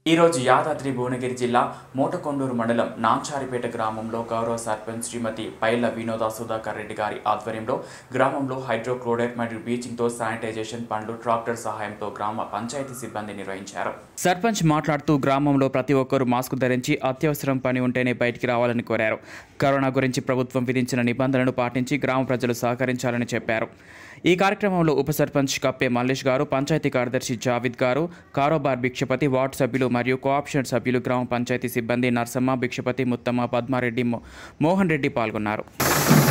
ఈరోజు యాదాద్రి భువనగిరి జిల్లా మోటకొండూరు మండలం నాంచారిపేట గ్రామంలో గౌరవ సర్పంచ్ శ్రీమతి పైల వినోద సుధాకర్ రెడ్డి గారి ఆధ్వర్యంలో గ్రామంలో హైడ్రోక్లోరైడ్ మరియు బ్లీచింగ్తో శానిటైజేషన్ పనులు ట్రాక్టర్ సహాయంతో గ్రామ పంచాయతీ సిబ్బంది నిర్వహించారు సర్పంచ్ మాట్లాడుతూ గ్రామంలో ప్రతి ఒక్కరూ మాస్క్ ధరించి అత్యవసరం పని ఉంటేనే బయటికి రావాలని కోరారు కరోనా గురించి ప్రభుత్వం విధించిన నిబంధనలను పాటించి గ్రామ ప్రజలు సహకరించాలని చెప్పారు ఈ కార్యక్రమంలో ఉప సర్పంచ్ కప్పే మల్లేష్ గారు పంచాయతీ కార్యదర్శి జావిద్ గారు కారోబార్ భిక్షపతి వార్డు సభ్యులు మరియు కోఆప్షన్ సభ్యులు గ్రామ పంచాయతీ సిబ్బంది నర్సమ్మ భిక్షపతి ముత్తమ్మ పద్మారెడ్డి మో- మోహన్ రెడ్డి పాల్గొన్నారు